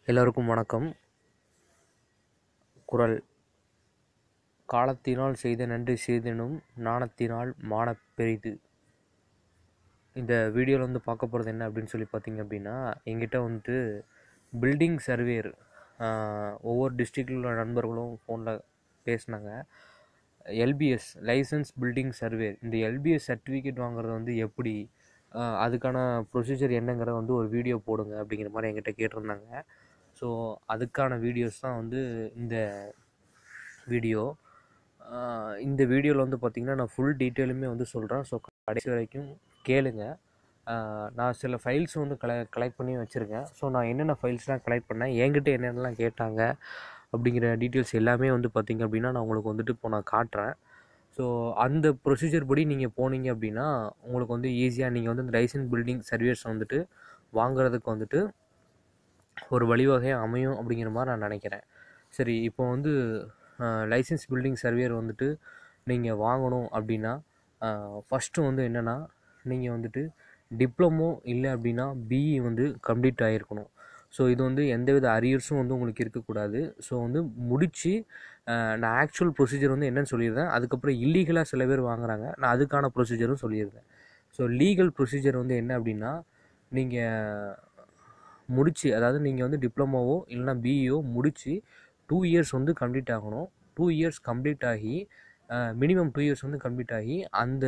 எல்லோருக்கும் வணக்கம் குறள் காலத்தினால் செய்த நன்றி செய்தினும் நாணத்தினால் மானப் பெரிது இந்த வீடியோவில் வந்து பார்க்க போகிறது என்ன அப்படின்னு சொல்லி பார்த்தீங்க அப்படின்னா எங்கிட்ட வந்துட்டு பில்டிங் சர்வேயர் ஒவ்வொரு டிஸ்ட்ரிக்டில் உள்ள நண்பர்களும் ஃபோனில் பேசினாங்க எல்பிஎஸ் லைசன்ஸ் பில்டிங் சர்வேயர் இந்த எல்பிஎஸ் சர்டிஃபிகேட் வாங்குறது வந்து எப்படி ஆஹ் அதுக்கான ப்ரொசீஜர் என்னங்கிறத வந்து ஒரு வீடியோ போடுங்க அப்படிங்கிற மாதிரி என்கிட்ட கேட்டிருந்தாங்க ஸோ அதுக்கான வீடியோஸ் தான் வந்து இந்த வீடியோ ஆஹ் இந்த வீடியோவில் வந்து பார்த்திங்கன்னா நான் ஃபுல் டீட்டெயிலுமே வந்து சொல்கிறேன் ஸோ கடைசி வரைக்கும் கேளுங்க ஆஹ் நான் சில ஃபைல்ஸ் வந்து கல கலெக்ட் பண்ணி வச்சுருக்கேன் ஸோ நான் என்னென்ன ஃபைல்ஸ்லாம் கலெக்ட் பண்ணேன் என்கிட்ட என்னென்னலாம் கேட்டாங்க அப்படிங்கிற டீட்டெயில்ஸ் எல்லாமே வந்து பார்த்திங்க அப்படின்னா நான் உங்களுக்கு வந்துட்டு இப்போ நான் காட்டுறேன் ஸோ அந்த ப்ரொசீஜர் படி நீங்கள் போனீங்க அப்படின்னா உங்களுக்கு வந்து ஈஸியாக நீங்கள் வந்து இந்த லைசன்ஸ் பில்டிங் சர்வீஸ் வந்துட்டு வாங்குறதுக்கு வந்துட்டு ஒரு வழிவகை அமையும் அப்படிங்கிற மாதிரி நான் நினைக்கிறேன் சரி இப்போ வந்து லைசன்ஸ் பில்டிங் சர்வேயர் வந்துட்டு நீங்கள் வாங்கணும் அப்படின்னா ஃபஸ்ட்டு வந்து என்னென்னா நீங்கள் வந்துட்டு டிப்ளமோ இல்லை அப்படின்னா பிஇ வந்து கம்ப்ளீட் ஆகிருக்கணும் ஸோ இது வந்து எந்தவித அரியர்ஸும் வந்து உங்களுக்கு இருக்கக்கூடாது ஸோ வந்து முடித்து நான் ஆக்சுவல் ப்ரொசீஜர் வந்து என்னன்னு சொல்லியிருந்தேன் அதுக்கப்புறம் இல்லீகலாக சில பேர் வாங்குறாங்க நான் அதுக்கான ப்ரொசீஜரும் சொல்லியிருந்தேன் ஸோ லீகல் ப்ரொசீஜர் வந்து என்ன அப்படின்னா நீங்கள் முடிச்சு அதாவது நீங்கள் வந்து டிப்ளமோவோ இல்லைனா பிஇஓ முடித்து டூ இயர்ஸ் வந்து கம்ப்ளீட் ஆகணும் டூ இயர்ஸ் கம்ப்ளீட் ஆகி மினிமம் டூ இயர்ஸ் வந்து கம்ப்ளீட் ஆகி அந்த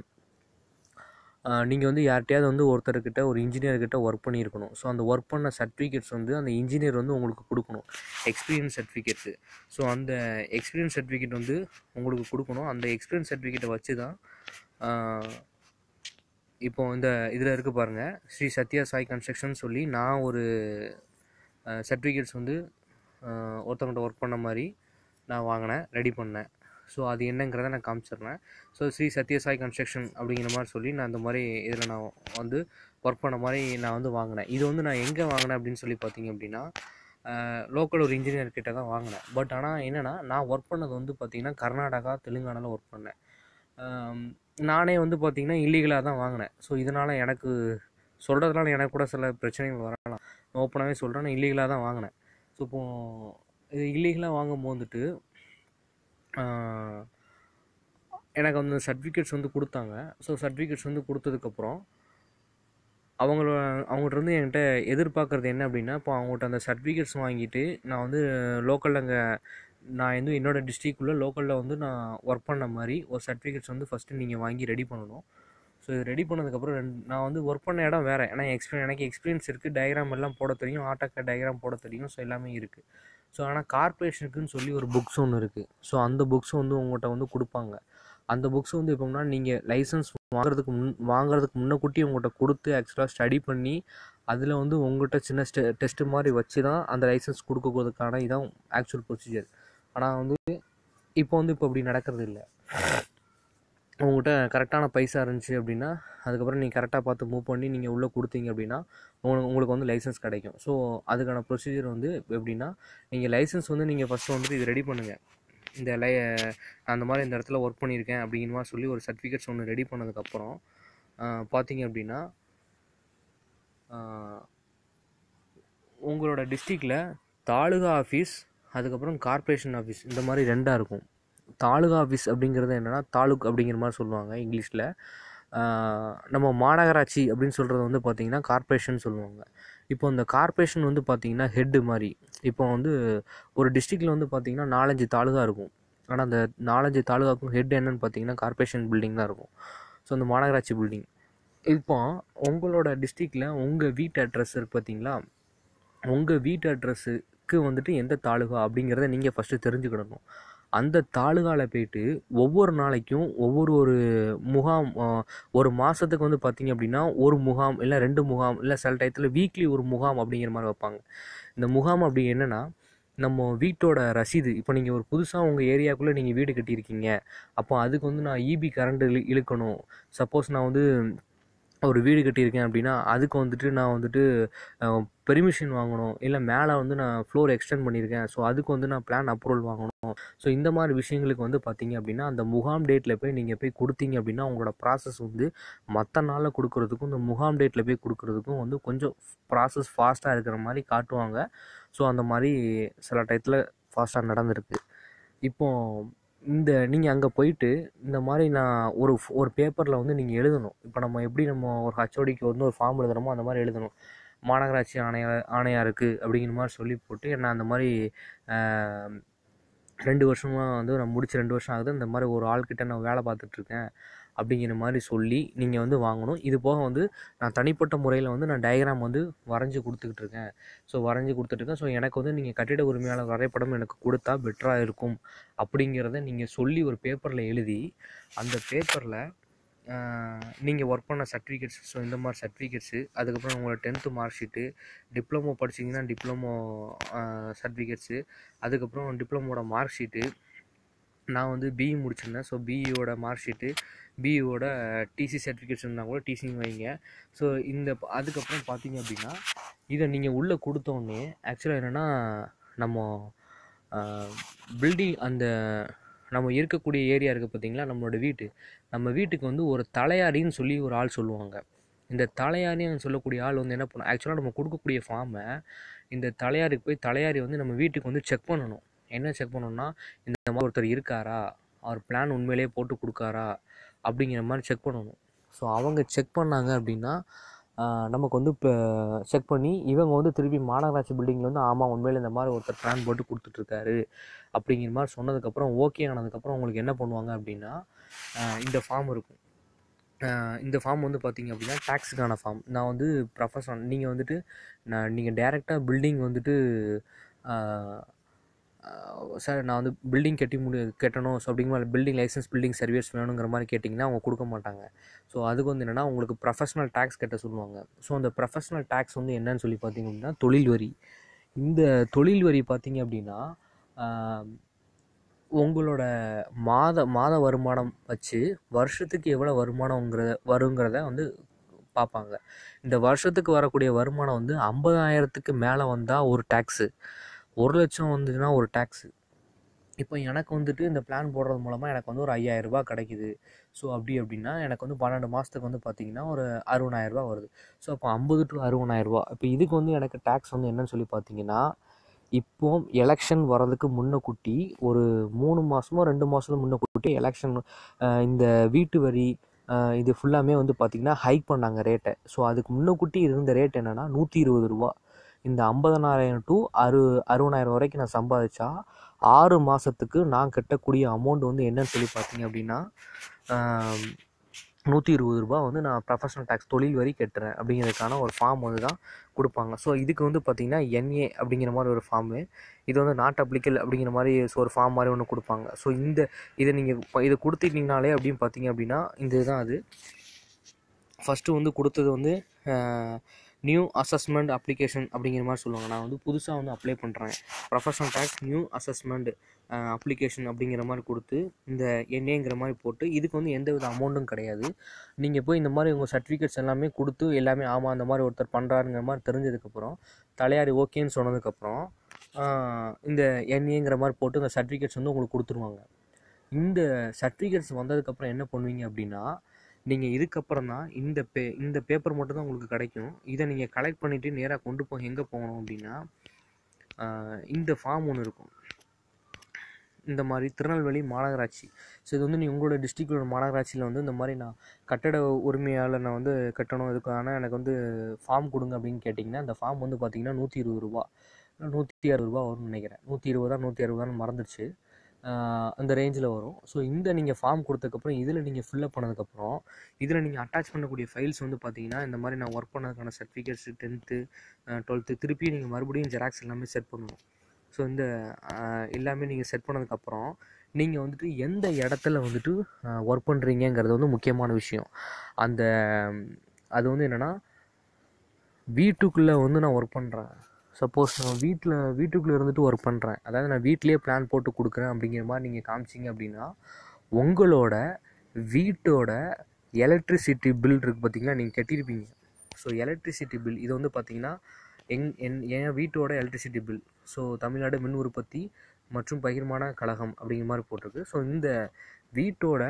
நீங்கள் வந்து யார்கிட்டயாவது வந்து ஒருத்தர்கிட்ட ஒரு இன்ஜினியர்கிட்ட ஒர்க் பண்ணியிருக்கணும் ஸோ அந்த ஒர்க் பண்ண சர்டிஃபிகேட்ஸ் வந்து அந்த இன்ஜினியர் வந்து உங்களுக்கு கொடுக்கணும் எக்ஸ்பீரியன்ஸ் சர்டிஃபிகேட்ஸு ஸோ அந்த எக்ஸ்பீரியன்ஸ் சர்டிஃபிகேட் வந்து உங்களுக்கு கொடுக்கணும் அந்த எக்ஸ்பீரியன்ஸ் சர்டிஃபிகேட்டை வச்சு தான் இப்போ இந்த இதில் இருக்குது பாருங்கள் ஸ்ரீ சத்யா சாய் கன்ஸ்ட்ரக்ஷன் சொல்லி நான் ஒரு சர்டிஃபிகேட்ஸ் வந்து ஒருத்தவங்கள்ட்ட ஒர்க் பண்ண மாதிரி நான் வாங்கினேன் ரெடி பண்ணேன் ஸோ அது என்னங்கிறத நான் காமிச்சிடுறேன் ஸோ ஸ்ரீ சத்யசாய் கன்ஸ்ட்ரக்ஷன் அப்படிங்கிற மாதிரி சொல்லி நான் இந்த மாதிரி இதில் நான் வந்து ஒர்க் பண்ண மாதிரி நான் வந்து வாங்கினேன் இது வந்து நான் எங்கே வாங்கினேன் அப்படின்னு சொல்லி பார்த்தீங்க அப்படின்னா லோக்கல் ஒரு இன்ஜினியர் கிட்ட தான் வாங்கினேன் பட் ஆனால் என்னென்னா நான் ஒர்க் பண்ணது வந்து பார்த்திங்கன்னா கர்நாடகா தெலுங்கானாவில் ஒர்க் பண்ணேன் நானே வந்து பார்த்திங்கன்னா இல்லீகலாக தான் வாங்கினேன் ஸோ இதனால் எனக்கு சொல்கிறதுனால எனக்கு கூட சில பிரச்சனைகள் வரலாம் ஓப்பனாகவே சொல்கிறேன் நான் இல்லீகலாக தான் வாங்கினேன் ஸோ இப்போது இது இல்லீகலாக வாங்கும் போதுட்டு எனக்கு அந்த சர்டிஃபிகேட்ஸ் வந்து கொடுத்தாங்க ஸோ சர்டிஃபிகேட்ஸ் வந்து கொடுத்ததுக்கப்புறம் அவங்கள அவங்கள்ட்ட வந்து என்கிட்ட எதிர்பார்க்குறது என்ன அப்படின்னா இப்போ அவங்கள்ட்ட அந்த சர்டிஃபிகேட்ஸ் வாங்கிட்டு நான் வந்து லோக்கலில் அங்கே நான் வந்து என்னோடய டிஸ்ட்ரிக்குள்ளே லோக்கலில் வந்து நான் ஒர்க் பண்ண மாதிரி ஒரு சர்டிஃபிகேட்ஸ் வந்து ஃபஸ்ட்டு நீங்கள் வாங்கி ரெடி பண்ணணும் ஸோ இது ரெடி பண்ணதுக்கப்புறம் ரெண்டு நான் வந்து ஒர்க் பண்ண இடம் வேறு ஏன்னா எக்ஸ்பீரியன் எனக்கு எக்ஸ்பீரியன்ஸ் இருக்குது டயக்ராம் எல்லாம் போட தெரியும் ஆட்டோக்கா டயக்ராம் போட தெரியும் ஸோ எல்லாமே இருக்குது ஸோ ஆனால் கார்பரேஷனுக்குன்னு சொல்லி ஒரு புக்ஸ் ஒன்று இருக்குது ஸோ அந்த புக்ஸ் வந்து உங்கள்கிட்ட வந்து கொடுப்பாங்க அந்த புக்ஸ் வந்து எப்போம்னா நீங்கள் லைசன்ஸ் வாங்குறதுக்கு முன் வாங்குறதுக்கு முன்னக்கூட்டி உங்கள்கிட்ட கொடுத்து ஆக்சுவலாக ஸ்டடி பண்ணி அதில் வந்து உங்கள்கிட்ட சின்ன ஸ்டெ டெஸ்ட்டு மாதிரி வச்சு தான் அந்த லைசன்ஸ் கொடுக்கறதுக்கான இதான் ஆக்சுவல் ப்ரொசீஜர் ஆனால் வந்து இப்போ வந்து இப்போ அப்படி நடக்கிறது இல்லை உங்கள்கிட்ட கரெக்டான பைசா இருந்துச்சு அப்படின்னா அதுக்கப்புறம் நீங்கள் கரெக்டாக பார்த்து மூவ் பண்ணி நீங்கள் உள்ளே கொடுத்தீங்க அப்படின்னா உங்களுக்கு உங்களுக்கு வந்து லைசன்ஸ் கிடைக்கும் ஸோ அதுக்கான ப்ரொசீஜர் வந்து எப்படின்னா நீங்கள் லைசன்ஸ் வந்து நீங்கள் ஃபஸ்ட்டு வந்துட்டு இது ரெடி பண்ணுங்கள் இந்த லை அந்த மாதிரி இந்த இடத்துல ஒர்க் பண்ணியிருக்கேன் அப்படிங்கிற மாதிரி சொல்லி ஒரு சர்டிஃபிகேட்ஸ் ஒன்று ரெடி பண்ணதுக்கப்புறம் பார்த்தீங்க அப்படின்னா உங்களோட டிஸ்ட்ரிக்டில் தாலுகா ஆஃபீஸ் அதுக்கப்புறம் கார்ப்பரேஷன் ஆஃபீஸ் இந்த மாதிரி ரெண்டாக இருக்கும் தாலுகா ஆஃபீஸ் அப்படிங்கிறது என்னென்னா தாலுக் அப்படிங்கிற மாதிரி சொல்லுவாங்க இங்கிலீஷில் நம்ம மாநகராட்சி அப்படின்னு சொல்கிறது வந்து பார்த்திங்கன்னா கார்ப்பரேஷன் சொல்லுவாங்க இப்போ இந்த கார்ப்பரேஷன் வந்து பார்த்திங்கன்னா ஹெட்டு மாதிரி இப்போ வந்து ஒரு டிஸ்ட்ரிக்டில் வந்து பார்த்திங்கன்னா நாலஞ்சு தாலுகா இருக்கும் ஆனால் அந்த நாலஞ்சு தாலுகாக்கும் ஹெட் என்னன்னு பார்த்தீங்கன்னா கார்ப்பரேஷன் பில்டிங் தான் இருக்கும் ஸோ அந்த மாநகராட்சி பில்டிங் இப்போ உங்களோட டிஸ்ட்ரிக்டில் உங்கள் வீட்டு அட்ரஸ் இருக்கு பார்த்தீங்களா உங்கள் வீட்டு அட்ரஸுக்கு வந்துட்டு எந்த தாலுகா அப்படிங்கிறத நீங்கள் ஃபஸ்ட்டு தெரிஞ்சுக்கிடணும் அந்த தாலுகாவில் போயிட்டு ஒவ்வொரு நாளைக்கும் ஒவ்வொரு ஒரு முகாம் ஒரு மாதத்துக்கு வந்து பார்த்திங்க அப்படின்னா ஒரு முகாம் இல்லை ரெண்டு முகாம் இல்லை சில டயத்தில் வீக்லி ஒரு முகாம் அப்படிங்கிற மாதிரி வைப்பாங்க இந்த முகாம் அப்படி என்னென்னா நம்ம வீட்டோட ரசீது இப்போ நீங்கள் ஒரு புதுசாக உங்கள் ஏரியாக்குள்ளே நீங்கள் வீடு கட்டியிருக்கீங்க அப்போ அதுக்கு வந்து நான் இபி கரண்ட் இழு இழுக்கணும் சப்போஸ் நான் வந்து ஒரு வீடு கட்டியிருக்கேன் அப்படின்னா அதுக்கு வந்துட்டு நான் வந்துட்டு பெர்மிஷன் வாங்கணும் இல்லை மேலே வந்து நான் ஃப்ளோர் எக்ஸ்டெண்ட் பண்ணியிருக்கேன் ஸோ அதுக்கு வந்து நான் பிளான் அப்ரூவல் வாங்கணும் ஸோ இந்த மாதிரி விஷயங்களுக்கு வந்து பார்த்தீங்க அப்படின்னா அந்த முகாம் டேட்டில் போய் நீங்கள் போய் கொடுத்தீங்க அப்படின்னா உங்களோட ப்ராசஸ் வந்து மற்ற நாளில் கொடுக்குறதுக்கும் இந்த முகாம் டேட்டில் போய் கொடுக்குறதுக்கும் வந்து கொஞ்சம் ப்ராசஸ் ஃபாஸ்ட்டாக இருக்கிற மாதிரி காட்டுவாங்க ஸோ அந்த மாதிரி சில டயத்தில் ஃபாஸ்ட்டாக நடந்திருக்கு இப்போ இந்த நீங்கள் அங்கே போயிட்டு இந்த மாதிரி நான் ஒரு ஒரு பேப்பரில் வந்து நீங்கள் எழுதணும் இப்போ நம்ம எப்படி நம்ம ஒரு ஹச்ஓடிக்கு வந்து ஒரு ஃபார்ம் எழுதுறோமோ அந்த மாதிரி எழுதணும் மாநகராட்சி ஆணையா ஆணையாக இருக்குது அப்படிங்கிற மாதிரி சொல்லி போட்டு என்ன அந்த மாதிரி ஆஹ், ரெண்டு வருஷமாக வந்து நான் முடிச்சு ரெண்டு வருஷம் ஆகுது இந்த மாதிரி ஒரு ஆள்கிட்ட நான் வேலை பார்த்துட்ருக்கேன் அப்படிங்கிற மாதிரி சொல்லி நீங்கள் வந்து வாங்கணும் இது போக வந்து நான் தனிப்பட்ட முறையில் வந்து நான் டயக்ராம் வந்து வரைஞ்சி கொடுத்துக்கிட்டு இருக்கேன் ஸோ வரைஞ்சி கொடுத்துட்ருக்கேன் ஸோ எனக்கு வந்து நீங்கள் கட்டிட உரிமையாளர் வரைபடம் எனக்கு கொடுத்தா பெட்டராக இருக்கும் அப்படிங்கிறத நீங்கள் சொல்லி ஒரு பேப்பரில் எழுதி அந்த பேப்பரில் நீங்கள் ஒர்க் பண்ண சர்டிஃபிகேட்ஸ் ஸோ இந்த மாதிரி சர்டிஃபிகேட்ஸு அதுக்கப்புறம் உங்களோட டென்த்து மார்க் ஷீட்டு டிப்ளமோ படிச்சிங்கன்னா டிப்ளமோ சர்டிஃபிகேட்ஸு அதுக்கப்புறம் டிப்ளமோட மார்க் ஷீட்டு நான் வந்து பிஇ முடிச்சிருந்தேன் ஸோ பிஇயோட மார்க் ஷீட்டு பிஇயோட டிசி சர்டிஃபிகேட்ஸ் இருந்தால் கூட டிசிங் வைங்க ஸோ இந்த ப- அதுக்கப்புறம் பார்த்தீங்க அப்படின்னா இதை நீங்கள் உள்ளே கொடுத்தோடனே ஆக்சுவலாக என்னென்னா நம்ம பில்டிங் அந்த நம்ம இருக்கக்கூடிய ஏரியா இருக்குது பார்த்தீங்களா நம்மளோட வீட்டு நம்ம வீட்டுக்கு வந்து ஒரு தலையாரின்னு சொல்லி ஒரு ஆள் சொல்லுவாங்க இந்த தலையாரின்னு சொல்லக்கூடிய ஆள் வந்து என்ன பண்ணும் ஆக்சுவலாக நம்ம கொடுக்கக்கூடிய ஃபார்மை இந்த தலையாருக்கு போய் தலையாரி வந்து நம்ம வீட்டுக்கு வந்து செக் பண்ணணும் என்ன செக் பண்ணணும்னா இந்த மாதிரி ஒருத்தர் இருக்காரா அவர் பிளான் உண்மையிலேயே போட்டு கொடுக்காரா அப்படிங்கிற மாதிரி செக் பண்ணணும் ஸோ அவங்க செக் பண்ணாங்க அப்படின்னா ஆஹ், நமக்கு வந்து இப்போ செக் பண்ணி இவங்க வந்து திருப்பி மாநகராட்சி பில்டிங்கில் வந்து ஆமாம் உண்மையில இந்த மாதிரி ஒருத்தர் பிளான் போட்டு கொடுத்துட்ருக்காரு அப்படிங்கிற மாதிரி சொன்னதுக்கப்புறம் ஓகே ஆனதுக்கப்புறம் உங்களுக்கு என்ன பண்ணுவாங்க அப்படின்னா ஆஹ், இந்த ஃபார்ம் இருக்கும் ஆஹ், இந்த ஃபார்ம் வந்து பார்த்தீங்க அப்படின்னா டேக்ஸுக்கான ஃபார்ம் நான் வந்து ப்ரொஃபஷனல் நீங்கள் வந்துட்டு நான் நீங்கள் டேரெக்டாக பில்டிங் வந்துட்டு சார் நான் வந்து பில்டிங் கட்டி முடி கட்டணும் ஸோ அப்படிங்கிற பில்டிங் லைசன்ஸ் பில்டிங் சர்வீஸ் வேணுங்கிற மாதிரி கேட்டிங்கன்னா அவங்க கொடுக்க மாட்டாங்க ஸோ அதுக்கு வந்து என்னென்னா உங்களுக்கு ப்ரொஃபஷனல் டேக்ஸ் கட்ட சொல்லுவாங்க ஸோ அந்த ப்ரொஃபஷனல் டேக்ஸ் வந்து என்னன்னு சொல்லி பார்த்தீங்க அப்படின்னா தொழில் வரி இந்த தொழில் வரி பார்த்தீங்க அப்படின்னா ஆஹ், உங்களோட மாத மாத வருமானம் வச்சு வருஷத்துக்கு எவ்வளோ வருமானங்கிறத வருங்கிறத வந்து பார்ப்பாங்க இந்த வருஷத்துக்கு வரக்கூடிய வருமானம் வந்து ஐம்பதாயிரத்துக்கு மேலே வந்தால் ஒரு டேக்ஸு ஒரு லட்சம் வந்துச்சுன்னா ஒரு டேக்ஸு இப்போ எனக்கு வந்துட்டு இந்த பிளான் போடுறது மூலமாக எனக்கு வந்து ஒரு 5000 ரூபாய் கிடைக்குது ஸோ அப்படி அப்படின்னா எனக்கு வந்து பன்னெண்டு மாதத்துக்கு வந்து பார்த்திங்கன்னா ஒரு 60000 ரூபாய் வருது ஸோ அப்போ ஐம்பது டு அறுபதாயிரரூபா இப்போ இதுக்கு வந்து எனக்கு டேக்ஸ் வந்து என்னன்னு சொல்லி பார்த்தீங்கன்னா இப்போ எலெக்ஷன் வர்றதுக்கு முன்னக்கூட்டி ஒரு மூணு மாதமோ ரெண்டு மாதம் முன்னக்கூட்டி எலெக்ஷன் இந்த வீட்டு வரி அஹ், இது ஃபுல்லாமே வந்து பார்த்திங்கன்னா ஹைக் பண்ணாங்க ரேட்டை ஸோ அதுக்கு முன்னக்கூட்டி இருந்த ரேட் என்னென்னா நூற்றி இருபது ரூபா இந்த ஐம்பதனாயிரம் டு அறு அறுபதாயிரம் வரைக்கும் நான் சம்பாதிச்சா ஆறு மாதத்துக்கு நான் கட்டக்கூடிய அமௌண்ட் வந்து என்னன்னு சொல்லி பார்த்தீங்க அப்படின்னா நூற்றி இருபது ரூபா வந்து நான் ப்ரொஃபஷனல் டேக்ஸ் தொழில் வரி கட்டுறேன் அப்படிங்கிறதுக்கான ஒரு ஃபார்ம் வந்து தான் கொடுப்பாங்க ஸோ இதுக்கு வந்து பார்த்திங்கன்னா என்ஏ அப்படிங்கிற மாதிரி ஒரு ஃபார்மு இது வந்து நாட் அப்ளிக்கல் அப்படிங்கிற மாதிரி so ஒரு ஃபார்ம் மாதிரி ஒன்று கொடுப்பாங்க ஸோ இந்த இதை நீங்கள் இதை கொடுத்துட்டீங்கனாலே அப்படின்னு பார்த்தீங்க அப்படின்னா இந்த இதுதான் அது ஃபஸ்ட்டு வந்து கொடுத்தது வந்து நியூ அசஸ்மெண்ட் அப்ளிகேஷன் அப்படிங்கிற மாதிரி சொல்லுவாங்க நான் வந்து புதுசாக வந்து அப்ளை பண்ணுறேன் professional tax new assessment application அப்படிங்கிற மாதிரி கொடுத்து இந்த என்ஏங்கிற மாதிரி போட்டு இதுக்கு வந்து எந்த வித அமௌண்ட்டும் கிடையாது நீங்கள் போய் இந்த மாதிரி உங்கள் சர்டிஃபிகேட்ஸ் எல்லாமே கொடுத்து எல்லாமே ஆமாம் அந்த மாதிரி ஒருத்தர் பண்ணுறாருங்கிற மாதிரி தெரிஞ்சதுக்கப்புறம் தலையாரி ஓகேன்னு சொன்னதுக்கப்புறம் ஆஹ், இந்த என்ஏங்கிற மாதிரி போட்டு இந்த சர்டிஃபிகேட்ஸ் வந்து உங்களுக்கு கொடுத்துருவாங்க இந்த சர்டிஃபிகேட்ஸ் வந்ததுக்கப்புறம் என்ன பண்ணுவீங்க அப்படின்னா நீங்கள் இதுக்கப்புறம் தான் இந்த பே இந்த பேப்பர் மட்டும் தான் உங்களுக்கு கிடைக்கும் இதை நீங்கள் கலெக்ட் பண்ணிவிட்டு நேராக கொண்டு போய் எங்கே போகணும் அப்படின்னா ஆஹ், இந்த ஃபார்ம் ஒன்று இருக்கும் இந்த மாதிரி திருநெல்வேலி மாநகராட்சி ஸோ இது வந்து நீ உங்களோட டிஸ்ட்ரிக்டோட மாநகராட்சியில் வந்து இந்த மாதிரி நான் கட்டட உரிமையாளர் நான் வந்து கட்டணும் இதுக்கான எனக்கு வந்து ஃபார்ம் கொடுங்க அப்படின்னு கேட்டிங்கன்னா அந்த ஃபார்ம் வந்து பார்த்தீங்கன்னா நூற்றி இருபது ரூபா நூற்றி அறுபது ரூபா வரும்னு நினைக்கிறேன் நூற்றி இருபதா நூற்றி அறுபதான்னு மறந்துடுச்சு ஆஹ் அந்த ரேஞ்சில் வரும் ஸோ இந்த நீங்கள் ஃபார்ம் கொடுத்ததுக்கப்புறம் இதில் நீங்கள் ஃபில்லப் பண்ணதுக்கப்புறம் இதில் நீங்கள் அட்டாச் பண்ணக்கூடிய ஃபைல்ஸ் வந்து பார்த்தீங்கன்னா இந்த மாதிரி நான் ஒர்க் பண்ணதுக்கான சர்டிஃபிகேட்ஸு டென்த்து டுவெல்த்து திருப்பி நீங்கள் மறுபடியும் ஜெராக்ஸ் எல்லாமே செட் பண்ணணும் ஸோ இந்த ஆஹ் எல்லாமே நீங்கள் செட் பண்ணதுக்கப்புறம் நீங்கள் வந்துட்டு எந்த இடத்துல வந்துட்டு ஒர்க் பண்ணுறீங்கங்கிறது வந்து முக்கியமான விஷயம் அந்த அது வந்து என்னென்னா வீட்டுக்குள்ளே வந்து நான் ஒர்க் பண்ணுறேன் சப்போஸ் நான் வீட்டில் வீட்டுக்குள்ளே இருந்துட்டு ஒர்க் பண்ணுறேன் அதாவது நான் வீட்டிலேயே பிளான் போட்டு கொடுக்குறேன் அப்படிங்கிற மாதிரி நீங்கள் காமிச்சிங்க அப்படின்னா உங்களோட வீட்டோட எலக்ட்ரிசிட்டி பில் இருக்குது பார்த்தீங்கன்னா நீங்கள் கட்டியிருப்பீங்க ஸோ எலக்ட்ரிசிட்டி பில் இது வந்து பார்த்தீங்கன்னா எங் என் என் வீட்டோட எலக்ட்ரிசிட்டி பில் ஸோ தமிழ்நாடு மின் உற்பத்தி மற்றும் பகிர்மான கழகம் அப்படிங்கிற மாதிரி போட்டிருக்கு ஸோ இந்த வீட்டோட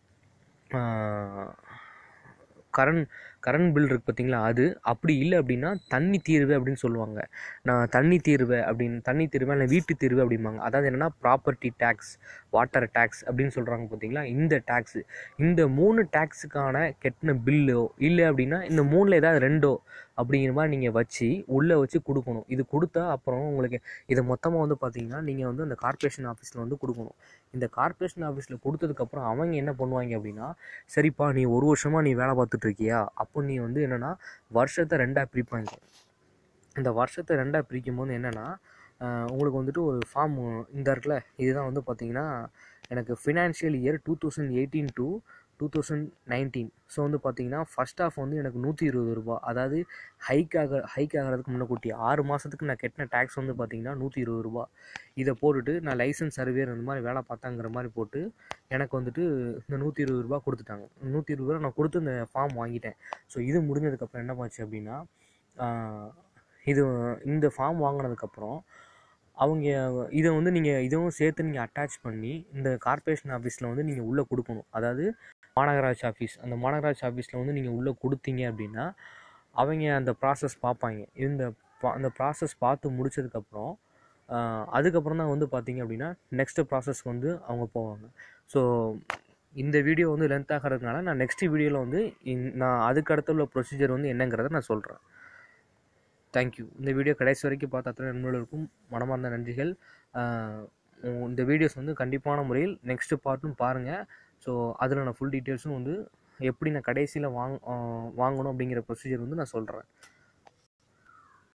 கரண்ட் கரண்ட் பில் இருக்குது பார்த்தீங்களா அது அப்படி இல்லை அப்படின்னா தண்ணி தீர்வு அப்படின்னு சொல்லுவாங்க நான் தண்ணி தீர்வு அப்படின்னு தண்ணி தீர்வு இல்லை வீட்டு தீர்வு அப்படிம்பாங்க அதாவது என்னென்னா ப்ராப்பர்ட்டி டேக்ஸ் வாட்டர் டேக்ஸ் அப்படின்னு சொல்கிறாங்க பார்த்தீங்களா இந்த டேக்ஸு இந்த மூணு டேக்ஸுக்கான கெட்டின பில்லோ இல்லை அப்படின்னா இந்த மூணில் ஏதாவது ரெண்டோ அப்படிங்கிற மாதிரி நீங்கள் வச்சு உள்ளே வச்சு கொடுக்கணும் இது கொடுத்தா அப்புறம் உங்களுக்கு இதை மொத்தமாக வந்து பார்த்தீங்கன்னா நீங்கள் வந்து அந்த கார்ப்பரேஷன் ஆஃபீஸில் வந்து கொடுக்கணும் இந்த கார்ப்பரேஷன் ஆஃபீஸில் கொடுத்ததுக்கப்புறம் அவங்க என்ன பண்ணுவாங்க அப்படின்னா சரிப்பா நீ ஒரு வருஷமாக நீ வேலை பார்த்துட்டு இருக்கியா அப்போ நீ வந்து என்னென்னா வருஷத்தை ரெண்டாக பிரிப்பாங்க இந்த வருஷத்தை ரெண்டாக பிரிக்கும் போது என்னென்னா உங்களுக்கு வந்துட்டு ஒரு ஃபார்ம் இந்த இருக்குல்ல இதுதான் வந்து பார்த்தீங்கன்னா எனக்கு financial year two thousand eighteen to two thousand nineteen so வந்து பார்த்தீங்கன்னா ஃபஸ்ட் ஆஃப் வந்து எனக்கு நூற்றி இருபது ரூபா அதாவது ஹைக் ஆக ஹைக் ஆகிறதுக்கு முன்னக்கூட்டி ஆறு மாதத்துக்கு நான் கட்டின டேக்ஸ் வந்து பார்த்தீங்கன்னா நூற்றி இருபது ரூபா இதை போட்டுட்டு நான் லைசன்ஸ் சர்வேர் இந்த மாதிரி வேலை பார்த்தாங்கிற மாதிரி போட்டு எனக்கு வந்துட்டு இந்த நூற்றி இருபது ரூபா கொடுத்துட்டாங்க நூற்றி இருபது ரூபா நான் கொடுத்து இந்த ஃபார்ம் வாங்கிட்டேன் ஸோ இது முடிஞ்சதுக்கப்புறம் என்ன ஆச்சு அப்படின்னா இது இந்த ஃபார்ம் வாங்கினதுக்கப்புறம் அவங்க இதை வந்து நீங்கள் இதுவும் சேர்த்து நீங்கள் அட்டாச் பண்ணி இந்த கார்ப்பரேஷன் ஆஃபீஸில் வந்து நீங்கள் உள்ளே கொடுக்கணும் அதாவது மாநகராட்சி ஆஃபீஸ் அந்த மாநகராட்சி ஆஃபீஸில் வந்து நீங்கள் உள்ளே கொடுத்தீங்க அப்படின்னா அவங்க அந்த ப்ராசஸ் பார்ப்பாங்க இந்த அந்த ப்ராசஸ் பார்த்து முடிச்சதுக்கப்புறம் அதுக்கப்புறம் தான் வந்து பார்த்தீங்க அப்படின்னா நெக்ஸ்ட்டு ப்ராசஸ் வந்து அவங்க போவாங்க ஸோ இந்த வீடியோ வந்து லென்த் ஆகிறதுனால நான் நெக்ஸ்ட் வீடியோவில் வந்து நான் அதுக்கு அடுத்த உள்ள ப்ரொசீஜர் வந்து என்னங்கிறத நான் சொல்கிறேன் தேங்க்யூ இந்த வீடியோ கடைசி வரைக்கும் பார்த்த அத்தனை நண்பர்களுக்கும் மனமார்ந்த நன்றிகள் இந்த வீடியோஸ் வந்து கண்டிப்பான முறையில் நெக்ஸ்ட்டு பார்ட்டும் பாருங்கள் ஸோ அதில் நான் ஃபுல் டீட்டெயில்ஸும் வந்து எப்படி நான் கடைசியில் வாங் வாங்கணும் அப்படிங்கிற ப்ரொசீஜர் வந்து நான் சொல்கிறேன்